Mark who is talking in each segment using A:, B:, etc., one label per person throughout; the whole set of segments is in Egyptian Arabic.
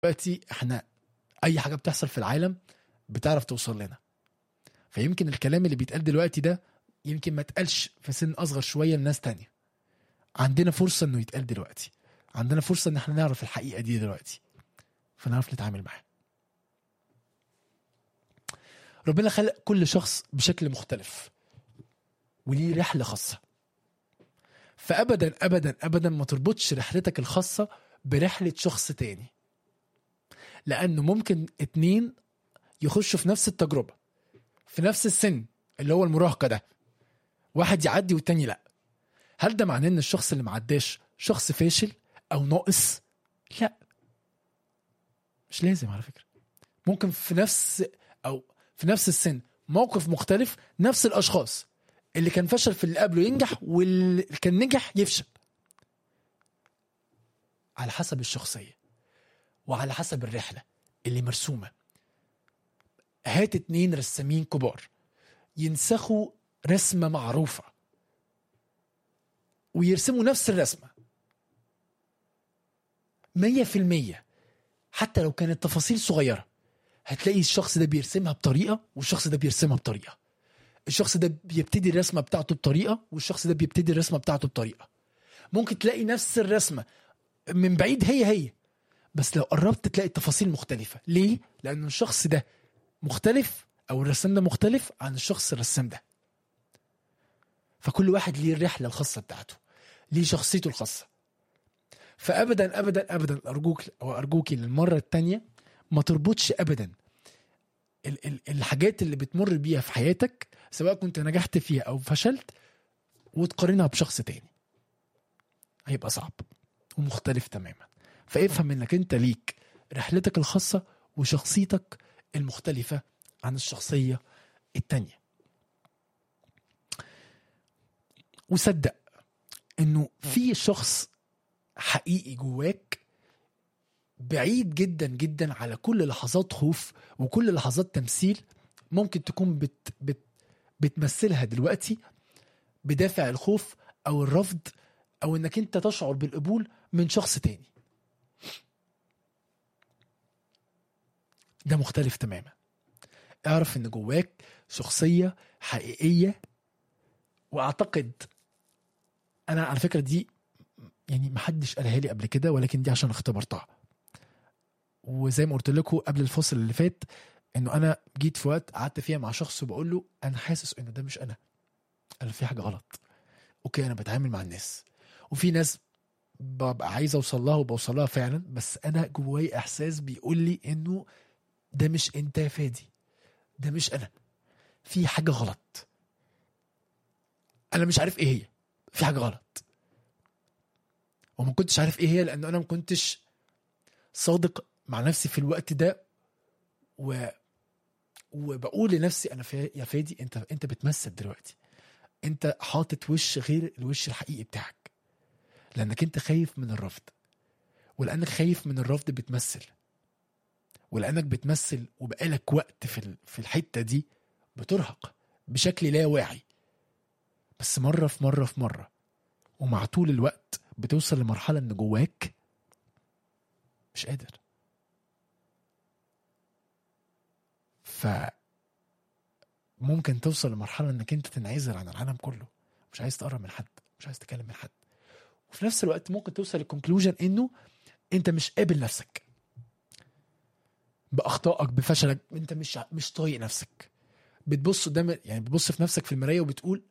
A: دلوقتي احنا اي حاجه بتحصل في العالم بتعرف توصل لنا فيمكن الكلام اللي بيتقال دلوقتي ده يمكن ما اتقالش في سن اصغر شويه لناس تانية عندنا فرصه انه يتقال دلوقتي عندنا فرصه ان احنا نعرف الحقيقه دي دلوقتي فنعرف نتعامل معاها ربنا خلق كل شخص بشكل مختلف وليه رحله خاصه فابدا ابدا ابدا ما تربطش رحلتك الخاصه برحله شخص تاني لانه ممكن اتنين يخشوا في نفس التجربه في نفس السن اللي هو المراهقه ده واحد يعدي والتاني لا هل ده معناه ان الشخص اللي معداش شخص فاشل او ناقص لا مش لازم على فكره ممكن في نفس او في نفس السن موقف مختلف نفس الاشخاص اللي كان فشل في اللي قبله ينجح واللي كان نجح يفشل على حسب الشخصيه وعلى حسب الرحله اللي مرسومه هات اتنين رسامين كبار ينسخوا رسمه معروفه ويرسموا نفس الرسمه مية في المية حتى لو كانت تفاصيل صغيرة هتلاقي الشخص ده بيرسمها بطريقة والشخص ده بيرسمها بطريقة الشخص ده بيبتدي الرسمة بتاعته بطريقة والشخص ده بيبتدي الرسمة بتاعته بطريقة ممكن تلاقي نفس الرسمة من بعيد هي هي بس لو قربت تلاقي التفاصيل مختلفة ليه؟ لأن الشخص ده مختلف أو الرسام ده مختلف عن الشخص الرسام ده فكل واحد ليه الرحلة الخاصة بتاعته ليه شخصيته الخاصة فابدا ابدا ابدا ارجوك او ارجوكي للمره الثانيه ما تربطش ابدا ال- ال- الحاجات اللي بتمر بيها في حياتك سواء كنت نجحت فيها او فشلت وتقارنها بشخص تاني هيبقى صعب ومختلف تماما فافهم انك انت ليك رحلتك الخاصه وشخصيتك المختلفه عن الشخصيه التانيه وصدق انه في شخص حقيقي جواك بعيد جدا جدا على كل لحظات خوف وكل لحظات تمثيل ممكن تكون بت بت بتمثلها دلوقتي بدافع الخوف او الرفض او انك انت تشعر بالقبول من شخص تاني ده مختلف تماما اعرف ان جواك شخصية حقيقية واعتقد انا على فكرة دي يعني محدش قالها لي قبل كده ولكن دي عشان اختبرتها وزي ما قلت لكم قبل الفصل اللي فات انه انا جيت في وقت قعدت فيها مع شخص وبقول له انا حاسس ان ده مش انا انا في حاجه غلط اوكي انا بتعامل مع الناس وفي ناس ببقى عايز اوصل لها وبوصل لها فعلا بس انا جواي احساس بيقول لي انه ده مش انت يا فادي ده مش انا في حاجه غلط انا مش عارف ايه هي في حاجه غلط وما كنتش عارف ايه هي لان انا ما كنتش صادق مع نفسي في الوقت ده و وبقول لنفسي انا فا... يا فادي انت انت بتمثل دلوقتي انت حاطط وش غير الوش الحقيقي بتاعك لانك انت خايف من الرفض ولانك خايف من الرفض بتمثل ولانك بتمثل وبقالك وقت في ال- في الحته دي بترهق بشكل لا واعي بس مره في مره في مره ومع طول الوقت بتوصل لمرحله ان جواك مش قادر ف ممكن توصل لمرحله انك انت تنعزل عن العالم كله مش عايز تقرب من حد مش عايز تكلم من حد وفي نفس الوقت ممكن توصل للكونكلوجن انه انت مش قابل نفسك باخطائك بفشلك انت مش ع- مش طايق نفسك بتبص قدام يعني بتبص في نفسك في المرايه وبتقول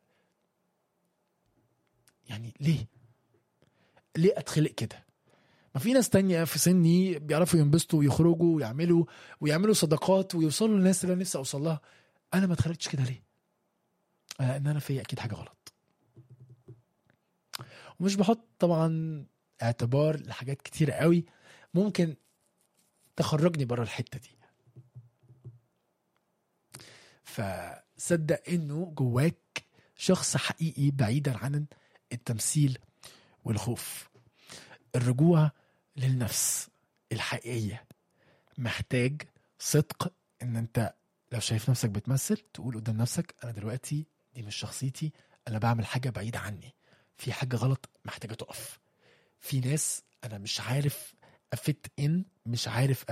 A: يعني ليه ليه اتخلق كده ما في ناس تانية في سني بيعرفوا ينبسطوا ويخرجوا ويعملوا ويعملوا صداقات ويوصلوا للناس اللي انا نفسي اوصل لها انا ما اتخلقتش كده ليه آه، ان انا فيا اكيد حاجه غلط ومش بحط طبعا اعتبار لحاجات كتيرة قوي ممكن تخرجني بره الحته دي فصدق انه جواك شخص حقيقي بعيدا عن التمثيل والخوف الرجوع للنفس الحقيقيه محتاج صدق ان انت لو شايف نفسك بتمثل تقول قدام نفسك انا دلوقتي دي مش شخصيتي انا بعمل حاجه بعيده عني في حاجه غلط محتاجه تقف في ناس انا مش عارف افت ان مش عارف